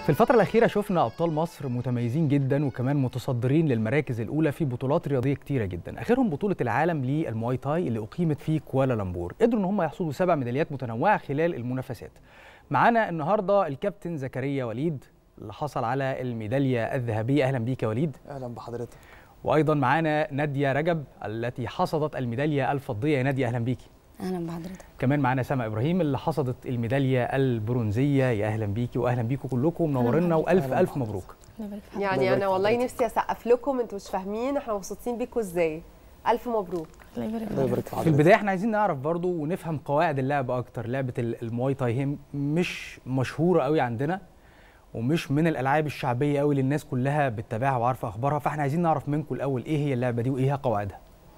في الفترة الأخيرة شفنا أبطال مصر متميزين جدا وكمان متصدرين للمراكز الأولى في بطولات رياضية كتيرة جدا، آخرهم بطولة العالم للمواي تاي اللي أقيمت في كوالالمبور، قدروا إن هم يحصدوا سبع ميداليات متنوعة خلال المنافسات. معانا النهارده الكابتن زكريا وليد اللي حصل على الميدالية الذهبية، أهلا بيك يا وليد. اهلا بحضرتك وأيضا معانا نادية رجب التي حصدت الميدالية الفضية، يا نادية أهلا بيكي. اهلا بحضرتك كمان معانا سما ابراهيم اللي حصدت الميداليه البرونزيه يا اهلا بيكي واهلا بيكم كلكم منورينا والف أهلاً الف بحضرتك. مبروك الله يبارك في حضرتك يعني يبارك انا في والله حضرتك. نفسي اسقف لكم انتوا مش فاهمين احنا مبسوطين بيكم ازاي الف مبروك الله يبارك في الله يبارك حضرتك في في حضرتك البدايه احنا عايزين نعرف برضو ونفهم قواعد اللعبه اكتر لعبه ال- المواي تاي هي مش مشهوره قوي عندنا ومش من الالعاب الشعبيه قوي اللي الناس كلها بتتابعها وعارفه اخبارها فاحنا عايزين نعرف منكم الاول ايه هي اللعبه دي وايه هي قواعدها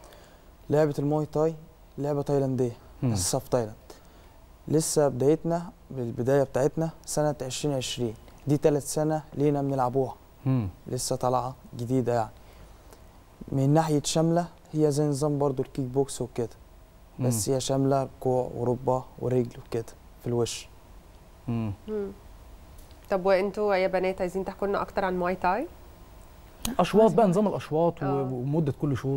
لعبه الموي تاي لعبه تايلانديه مم. اساسها في تايلاند لسه بدايتنا بالبدايه بتاعتنا سنه 2020 دي ثالث سنه لينا بنلعبوها مم. لسه طالعه جديده يعني من ناحيه شامله هي زي نظام برضو الكيك بوكس وكده بس هي شامله كوع وركبه ورجل وكده في الوش مم. مم. طب وانتوا يا بنات عايزين تحكوا لنا اكتر عن مواي تاي اشواط بقى نظام الاشواط و- آه. ومده كل شوط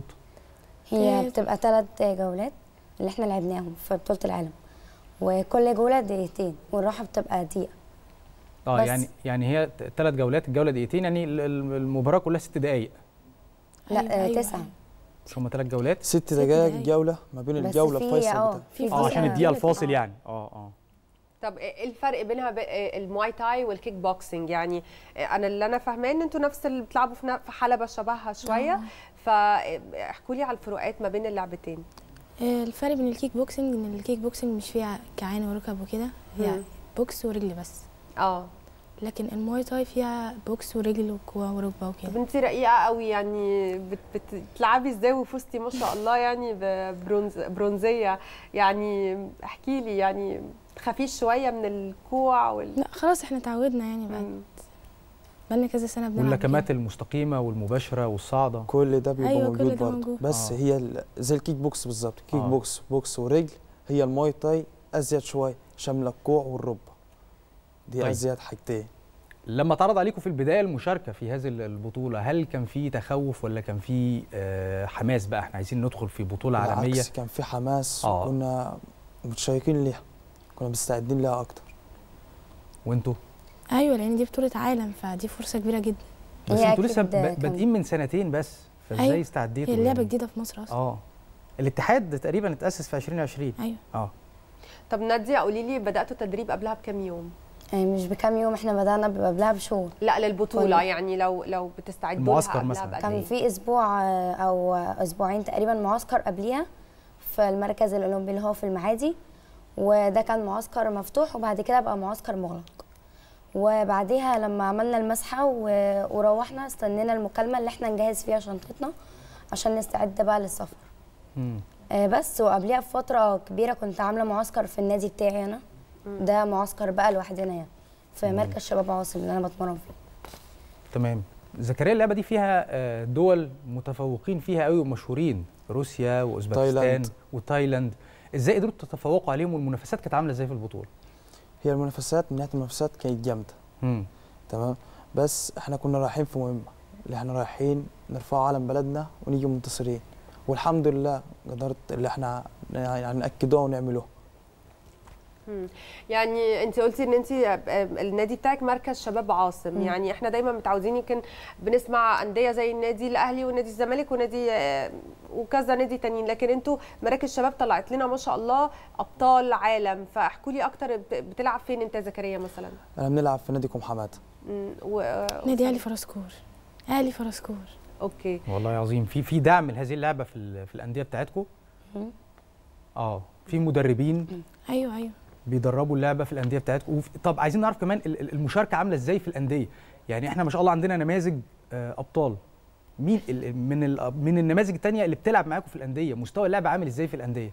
هي بتبقى ثلاث جولات اللي احنا لعبناهم في بطولة العالم وكل جولة دقيقتين والراحة بتبقى دقيقة اه بس. يعني يعني هي ثلاث جولات الجوله دقيقتين يعني ال- ال- المباراه كلها ست دقائق لا أيوة، آه، أيوة، تسعة أيوة. مش هم ثلاث جولات ست دقايق. دقائق جوله ما بين بس الجوله في- الفيصل اه بتاع في اه عشان دقيقة. الدقيقه الفاصل آه. يعني اه اه طب ايه الفرق بينها ب... المواي تاي والكيك بوكسنج يعني انا اللي انا فاهماه ان انتوا نفس اللي بتلعبوا في ن- في حلبه شبهها شويه فاحكوا لي على الفروقات ما بين اللعبتين آه، الفرق بين الكيك بوكسنج ان الكيك بوكسنج مش فيها كعان وركب وكده هي مم. بوكس ورجل بس اه لكن المواي تاي فيها بوكس ورجل وكوع وركبه وكده طب انت رقيقه قوي يعني بت... بت- بتلعبي ازاي وفزتي ما شاء الله يعني ببرونز برونزيه يعني احكي لي يعني تخافيش شويه من الكوع وال لا خلاص احنا اتعودنا يعني بقى مم. بقالنا كذا سنه بنلعب واللكمات كده. المستقيمه والمباشره والصاعده كل ده بيبقى أيوة، كل موجود ده برضه موجود. بس آه. هي ال- زي الكيك بوكس بالظبط كيك آه. بوكس بوكس ورجل هي الماي تاي ازيد شويه شامله الكوع والركبه دي طيب. ازيد حاجتين لما اتعرض عليكم في البدايه المشاركه في هذه البطوله هل كان في تخوف ولا كان في آه، حماس بقى احنا عايزين ندخل في بطوله عالميه بالعكس كان في حماس آه. وكنا متشيقين ليها كنا مستعدين ليها اكتر وانتوا ايوه لان دي بطوله عالم فدي فرصه كبيره جدا بس هي انتوا لسه أكيد ب- كان- بادئين من سنتين بس فازاي أيوة. استعديتوا هي اللعبه يعني؟ جديده في مصر اصلا اه الاتحاد تقريبا اتاسس في 2020 ايوه اه طب ناديه قولي لي بداتوا تدريب قبلها بكام يوم آه، مش بكام يوم احنا بدأنا بيبقى قبلها بشهور لا للبطوله كل- يعني لو لو بتستعدوا المعسكر لها قبلها مثلاً. بقد كان إيه؟ في اسبوع آه، او اسبوعين تقريبا معسكر قبليها في المركز الاولمبي اللي هو في المعادي وده كان معسكر مفتوح وبعد كده بقى معسكر مغلق وبعديها لما عملنا المسحه و- وروحنا استنينا المكالمه اللي احنا نجهز فيها شنطتنا عشان نستعد بقى للسفر مم. آه، بس وقبليها بفتره كبيره كنت عامله معسكر في النادي بتاعي انا ده معسكر بقى لوحدنا يعني في مركز شباب عاصم اللي انا بتمرن فيه تمام زكريا اللعبه دي فيها آه، دول متفوقين فيها قوي ومشهورين روسيا واوزبكستان تايلاند. وتايلاند ازاي قدرتوا تتفوقوا عليهم والمنافسات كانت عامله ازاي في البطوله هي المنافسات من ناحيه المنافسات كانت جامده مم. تمام بس احنا كنا رايحين في مهمه اللي احنا رايحين نرفع علم بلدنا ونيجي منتصرين والحمد لله قدرت اللي احنا يعني ناكدوها ونعملوها مم. يعني انت قلتي ان انت النادي بتاعك مركز شباب عاصم مم. يعني احنا دايما متعودين يمكن بنسمع انديه زي النادي الاهلي ونادي الزمالك ونادي آه، وكذا نادي تانيين لكن انتوا مراكز شباب طلعت لنا ما شاء الله ابطال عالم فاحكوا لي اكتر بت- بتلعب فين انت يا زكريا مثلا انا بنلعب في نادي كوم حماده مم. و... نادي اهلي فرسكور اهلي فرسكور اوكي والله عظيم في في دعم لهذه اللعبه في ال- في الانديه بتاعتكم مم. اه في مدربين ايوه ايوه بيدربوا اللعبه في الانديه بتاعتكم وف- طب عايزين نعرف كمان ال- ال- المشاركه عامله ازاي في الانديه يعني احنا ما شاء الله عندنا نماذج آه، ابطال مين ال- من ال- من النماذج التانية اللي بتلعب معاكم في الانديه مستوى اللعبه عامل ازاي في الانديه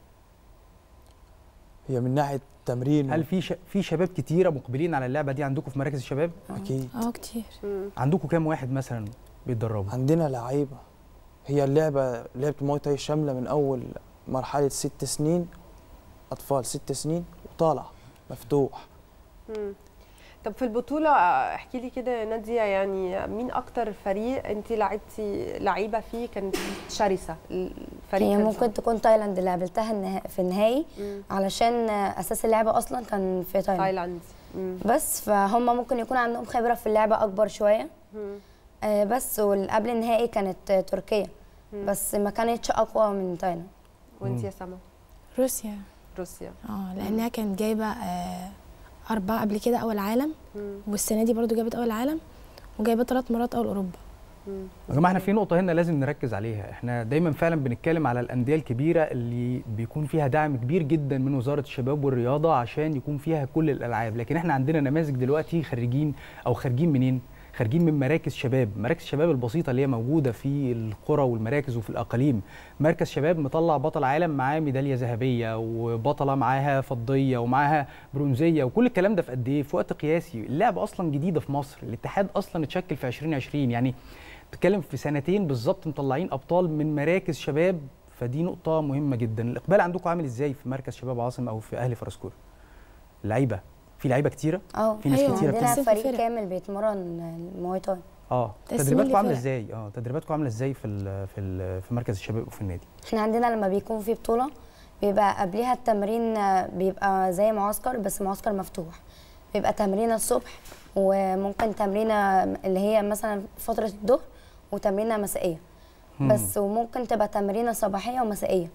هي من ناحيه تمرين هل في ش... في شباب كتيره مقبلين على اللعبه دي عندكم في مراكز الشباب اكيد اه كتير مم. عندكم كام واحد مثلا بيتدربوا عندنا لعيبه هي اللعبه لعبه الماي تاي شامله من اول مرحله ست سنين اطفال ست سنين وطالع مفتوح مم. طب في البطوله احكي لي كده يا ناديه يعني مين اكتر فريق انت لعبتي لعيبه فيه كانت شرسه الفريق هي كان ممكن صعب. تكون تايلاند اللي قابلتها النها- في النهائي مم. علشان اساس اللعبه اصلا كان في تايلاند تايلاند مم. بس فهم ممكن يكون عندهم خبره في اللعبه اكبر شويه مم. آه، بس والقبل النهائي كانت آه، تركيا بس ما كانتش اقوى من تايلاند وانت يا سما روسيا روسيا اه لانها كانت جايبه آه اربعه قبل كده اول عالم مم. والسنه دي برضو جابت اول عالم وجايبه ثلاث مرات اول اوروبا مم. يا جماعه احنا في نقطه هنا لازم نركز عليها احنا دايما فعلا بنتكلم على الانديه الكبيره اللي بيكون فيها دعم كبير جدا من وزاره الشباب والرياضه عشان يكون فيها كل الالعاب لكن احنا عندنا نماذج دلوقتي خريجين او خارجين منين خارجين من مراكز شباب مراكز الشباب البسيطه اللي هي موجوده في القرى والمراكز وفي الاقاليم مركز شباب مطلع بطل عالم معاه ميداليه ذهبيه وبطله معاها فضيه ومعاها برونزيه وكل الكلام ده في قد ايه في وقت قياسي اللعبه اصلا جديده في مصر الاتحاد اصلا اتشكل في 2020 يعني بتتكلم في سنتين بالظبط مطلعين ابطال من مراكز شباب فدي نقطه مهمه جدا الاقبال عندكم عامل ازاي في مركز شباب عاصم او في اهلي فرسكور لعيبه في لعيبه كتيره اه في ناس أيوة، كتيره عندنا بتنزل. فريق فرق. كامل بيتمرن المواي تاي اه تقسمين تدريباتكم عامله لفرق. ازاي اه تدريباتكم عامله ازاي في ال في ال في مركز الشباب وفي النادي احنا عندنا لما بيكون في بطولة بيبقى قبلها التمرين آه، بيبقى زي معسكر بس معسكر مفتوح بيبقى تمرينة الصبح وممكن تمرينة اللي هي مثلا فترة الظهر وتمرينة مسائية بس وممكن تبقى تمرينة صباحية ومسائية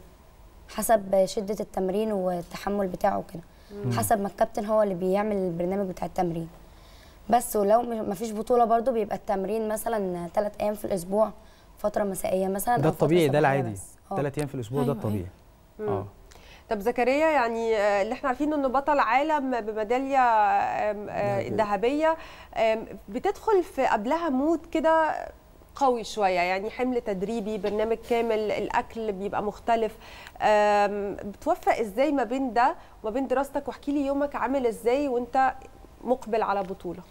حسب شدة التمرين والتحمل بتاعه كده حسب ما الكابتن هو اللي بيعمل البرنامج بتاع التمرين بس ولو م- مفيش بطولة برضو بيبقى التمرين مثلا ثلاث أيام في الأسبوع فترة مسائية مثلا ده أو فترة الطبيعي ده صباحية العادي بس. آه. ثلاث ايام في الاسبوع ده أيوة، الطبيعي اه طب زكريا يعني آه، اللي احنا عارفين انه بطل عالم بميداليه آم، آه، ذهبية. ذهبيه آم، بتدخل في قبلها مود كده قوي شويه يعني حمل تدريبي برنامج كامل الاكل بيبقى مختلف آم، بتوفق ازاي ما بين ده وما بين دراستك واحكي لي يومك عامل ازاي وانت مقبل على بطوله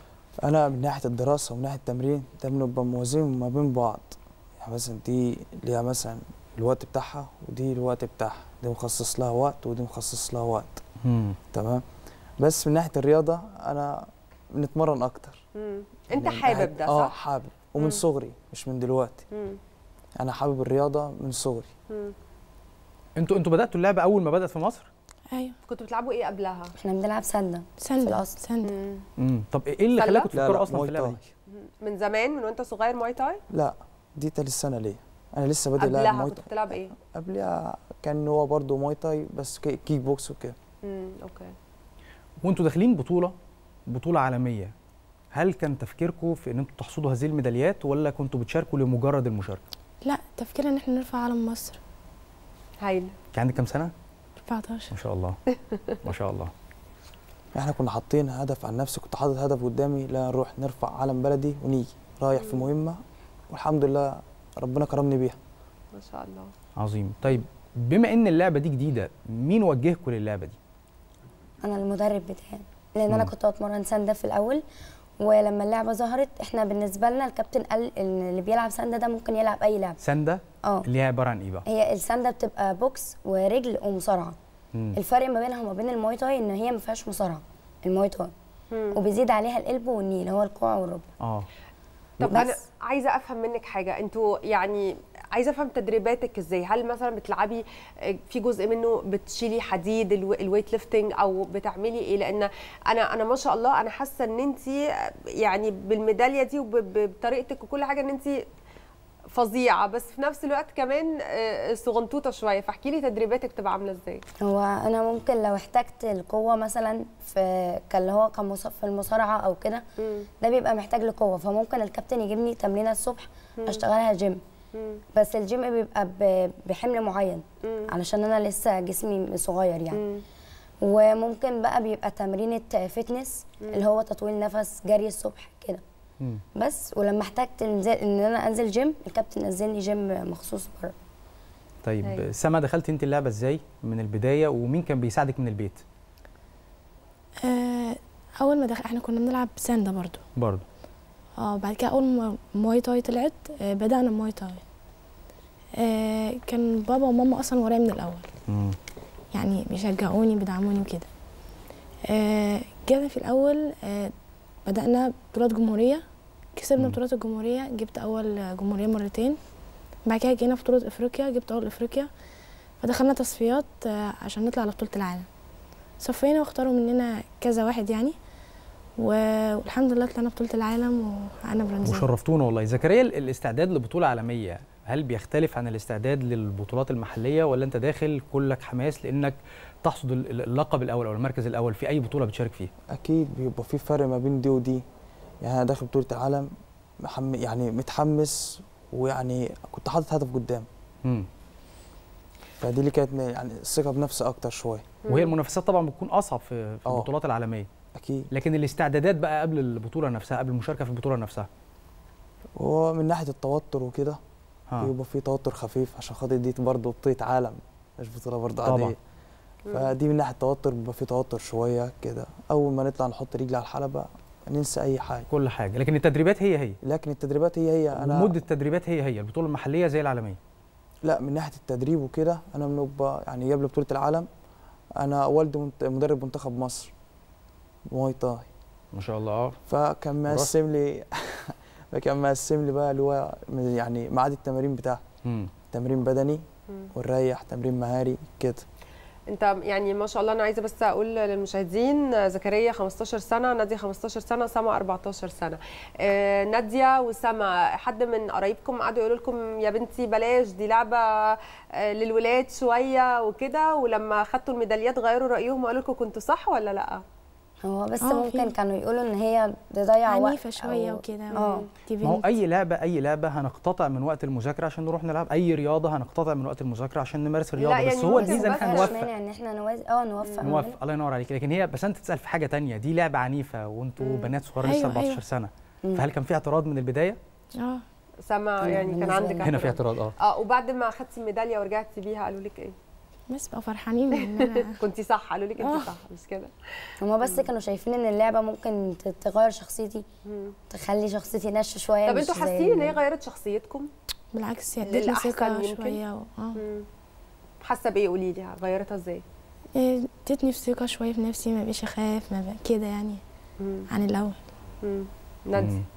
انا من ناحيه الدراسه ومن ناحيه التمرين ده بنبقى موازين ما بين بعض يعني مثلا دي ليها مثلا الوقت بتاعها ودي الوقت بتاعها دي مخصص لها وقت ودي مخصص لها وقت مم. تمام بس من ناحيه الرياضه انا بنتمرن اكتر مم. انت يعني حابب ده اه صح؟ حابب مم. ومن صغري مش من دلوقتي مم. انا حابب الرياضه من صغري مم. انتوا انتوا بداتوا اللعبه اول ما بدات في مصر ايوه كنتوا بتلعبوا ايه قبلها؟ احنا بنلعب سلة سند الأصل. سند مم. امم طب ايه اللي سلة؟ خلاكم لا تفكروا لا اصلا في موي اللعبه تاي دي من زمان من وانت صغير مواي تاي؟ لا دي تالت سنه ليا انا لسه بادئ لاعب قبلها موي كنت تاي بتلعب ايه؟ قبلها كان هو برضه موي تاي بس كي- كيك بوكس وكده امم اوكي وانتوا داخلين بطوله بطوله عالميه هل كان تفكيركم في ان انتوا تحصدوا هذه الميداليات ولا كنتوا بتشاركوا لمجرد المشاركه لا تفكيرنا ان احنا نرفع علم مصر هايل كان عندك كام سنه 14 ما شاء الله ما شاء الله احنا كنا حاطين هدف عن نفسي كنت حاطط هدف قدامي لا نروح نرفع علم بلدي ونيجي رايح في مهمه والحمد لله ربنا كرمني بيها ما شاء الله عظيم طيب بما ان اللعبه دي جديده مين وجهكم للعبه دي انا المدرب بتاعي لان انا مم. كنت بتمرن سنده في الاول ولما اللعبه ظهرت احنا بالنسبه لنا الكابتن قال ان اللي بيلعب سنده ده ممكن يلعب اي لعبه سنده اه اللي هي عباره عن ايه بقى هي السنده بتبقى بوكس ورجل ومصارعه مم. الفرق ما بينها وما بين المواي تاي ان هي ما فيهاش مصارعه المواي تاي مم. وبيزيد عليها القلب والني اللي هو الكوع والركبه اه طب بس. انا عايزه افهم منك حاجه انتوا يعني عايزه افهم تدريباتك ازاي هل مثلا بتلعبي آه، في جزء منه بتشيلي حديد الو- الويت ليفتنج او بتعملي ايه لان انا انا ما شاء الله انا حاسه ان انت يعني بالميداليه دي وبطريقتك وكل حاجه ان انت فظيعه بس في نفس الوقت كمان آه، صغنطوطه شويه فاحكي لي تدريباتك بتبقى عامله ازاي هو انا ممكن لو احتجت القوه مثلا في كاللي هو كمص- في المصارعه او كده مم. ده بيبقى محتاج لقوه فممكن الكابتن يجيبني تمرينه الصبح اشتغلها جيم مم. بس الجيم بيبقى ب- بحمل معين مم. علشان انا لسه جسمي صغير يعني مم. وممكن بقى بيبقى تمرينة فتنس اللي هو تطويل نفس جري الصبح كده مم. بس ولما احتجت انزل ان انا انزل جيم الكابتن نزلني جيم مخصوص بره طيب أيوة. سما دخلت انت اللعبه ازاي من البدايه ومين كان بيساعدك من البيت آه اول ما دخل احنا كنا بنلعب سنده برضو برضه اه بعد كده اول ما مواي تاي طلعت آه بدانا مواي تاي آه كان بابا وماما اصلا ورايا من الاول مم. يعني بيشجعوني بيدعموني وكده آه جينا في الاول آه، بدانا بطولات جمهوريه كسبنا مم. بطولات الجمهوريه جبت اول جمهوريه مرتين بعد كده جينا في بطوله افريقيا جبت اول افريقيا فدخلنا تصفيات آه، عشان نطلع لبطوله العالم صفينا واختاروا مننا كذا واحد يعني و- والحمد لله طلعنا بطوله العالم وحققنا برونزيه وشرفتونا والله زكريا ال- الاستعداد لبطوله عالميه هل بيختلف عن الاستعداد للبطولات المحليه ولا انت داخل كلك حماس لانك تحصد ال- ال- اللقب الاول او المركز الاول في اي بطوله بتشارك فيها اكيد بيبقى في فرق ما بين دي ودي يعني انا داخل بطوله العالم محم... يعني متحمس ويعني كنت حاطط هدف قدام مم. فدي اللي كانت م- يعني الثقه بنفسي اكتر شويه وهي المنافسات طبعا بتكون اصعب في, في آه. البطولات العالميه اكيد لكن الاستعدادات بقى قبل البطوله نفسها قبل المشاركه في البطوله نفسها وهو من ناحيه التوتر وكده ها. بيبقى في توتر خفيف عشان خاطر دي برضه بطوله عالم مش بطوله برضه طبعاً. عاديه فدي من ناحيه التوتر بيبقى في توتر شويه كده اول ما نطلع نحط رجل على الحلبه ننسى اي حاجه كل حاجه لكن التدريبات هي هي لكن التدريبات هي هي انا ومده التدريبات هي هي البطوله المحليه زي العالميه لا من ناحيه التدريب وكده انا بنبقى يعني قبل بطوله العالم انا والدي منت- مدرب منتخب مصر مواي تاي ما شاء الله اه فكان مقسم لي فكان مقسم لي بقى اللي هو من- يعني ميعاد التمارين بتاعه مم. تمرين بدني مم. ونريح تمرين مهاري كده انت يعني ما شاء الله انا عايزه بس اقول للمشاهدين زكريا 15 سنه ناديه 15 سنه سما 14 سنه آه، ناديه وسما حد من قرايبكم قعدوا يقولوا لكم يا بنتي بلاش دي لعبه آه، للولاد شويه وكده ولما خدتوا الميداليات غيروا رايهم وقالوا لكم كنتوا صح ولا لا هو بس آه، ممكن في. كانوا يقولوا ان هي تضيع وقت عنيفه شويه أو- وكده اه دي ما هو بنت. اي لعبه اي لعبه هنقتطع من وقت المذاكره عشان نروح نلعب اي رياضه هنقتطع من وقت المذاكره عشان نمارس الرياضه لا، بس يعني هو ممكن الميزه ان احنا بس مفيش نوفق مانع ان احنا نوز... اه نوفق ما نوفق بينهم. الله ينور عليك لكن هي بس انت تسال في حاجه تانية دي لعبه عنيفه وانتوا مم. بنات صغار لسه أيوة، 14 أيوة. سنه مم. فهل كان في اعتراض من البدايه اه سما أنا يعني كان بالنسبة عندك لي. هنا في اعتراض اه اه وبعد ما اخدتي الميداليه ورجعتي بيها قالوا لك ايه بس بقوا فرحانين ان انا كنتي صح قالوا لك انت آه. صح مش كده هما بس كانوا شايفين ان اللعبه ممكن ت- تغير شخصيتي مم. تخلي شخصيتي ناشفه شويه طب مش انتوا زي حاسين ان هي ال- غيرت شخصيتكم بالعكس هي ادتني للأحسن ثقه يمكن؟ شويه و... اه مم. حاسه بايه قولي لي غيرتها ازاي إيه، ادتني ثقه شويه في نفسي ما بقيش اخاف ما بقى كده يعني مم. عن الاول مم. نادي مم.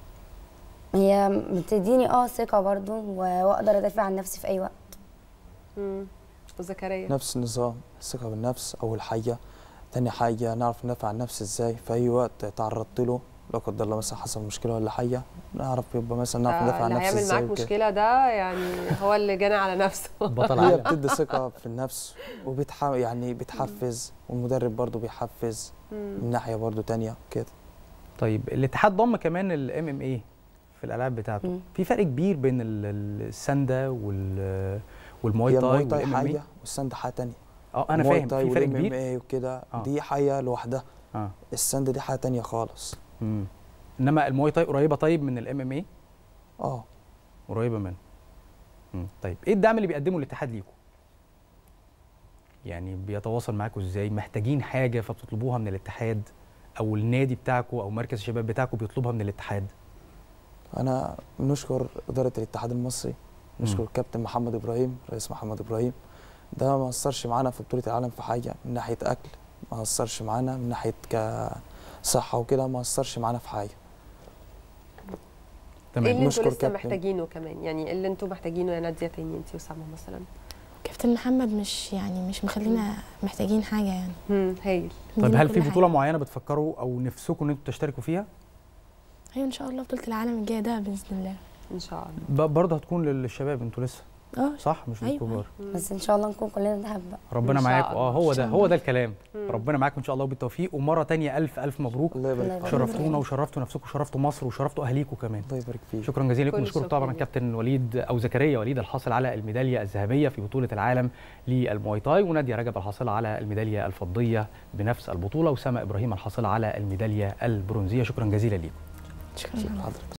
هي بتديني اه ثقه برضو و- واقدر ادافع عن نفسي في اي وقت مم. وزكريا نفس النظام الثقه بالنفس اول حاجه تاني حاجه نعرف ندافع عن نفسي ازاي في اي وقت تعرضت له لا قدر الله مثلا حصل مشكله ولا حاجه نعرف يبقى مثلا نعرف ندافع آه، عن اللي نفسي هيعمل ازاي معاك وكده. مشكله ده يعني هو اللي جانا على نفسه بطل هي عالم بتدي ثقه في النفس وبتح يعني بتحفز والمدرب برضو بيحفز مم. من ناحيه برضو تانية كده طيب الاتحاد ضم كمان الام ام اي في الالعاب بتاعته مم. في فرق كبير بين ال- ال- السنده وال والمواي هي تاي المواي تاي والام ام اي حاجه والسند حاجه تانية اه انا المواي فاهم تاي في فرق والام ام كبير اي وكده آه. دي حاجه لوحدها اه السند دي حاجه تانية خالص مم. انما المواي تاي قريبه طيب من الام ام اي اه قريبه منه مم. طيب ايه الدعم اللي بيقدمه الاتحاد ليكم يعني بيتواصل معاكم ازاي محتاجين حاجه فبتطلبوها من الاتحاد او النادي بتاعكم او مركز الشباب بتاعكم بيطلبها من الاتحاد انا بنشكر اداره الاتحاد المصري نشكر الكابتن محمد ابراهيم رئيس محمد ابراهيم ده ما اثرش معانا في بطوله العالم في حاجه من ناحيه اكل ما اثرش معانا من ناحيه كصحه وكده ما اثرش معانا في حاجه ايه تمام اللي انتوا نشكر لسه كابتن. محتاجينه كمان يعني إيه اللي انتوا محتاجينه يا ناديه تاني انت وسما مثلا كابتن محمد مش يعني مش مخلينا محتاجين حاجه يعني مم. هايل طيب مدينا هل كل في حاجة. بطوله معينه بتفكروا او نفسكم ان انتوا تشتركوا فيها ايوه ان شاء الله بطوله العالم الجايه ده باذن الله ان شاء الله ب- برضه هتكون للشباب انتوا لسه اه صح مش أيوة، للكبار مم. بس ان شاء الله نكون كلنا ذهب بقى ربنا إن شاء معاكم اه الله. هو إن ده شاء هو الله. ده الكلام مم. ربنا معاكم ان شاء الله بالتوفيق ومره تانية الف الف مبروك الله يبارك الله فيك يبارك شرفتونا وشرفتوا نفسكم وشرفتوا مصر وشرفتوا اهاليكم كمان الله يبارك فيك شكرا جزيلا لكم كل نشكر الشكر طبعا ليك. كابتن وليد او زكريا وليد الحاصل على الميداليه الذهبيه في بطوله العالم للمواي تاي وناديه رجب الحاصله على الميداليه الفضيه بنفس البطوله وسما ابراهيم الحاصله على الميداليه البرونزيه شكرا جزيلا ليكم شكرا شكرا حضرتك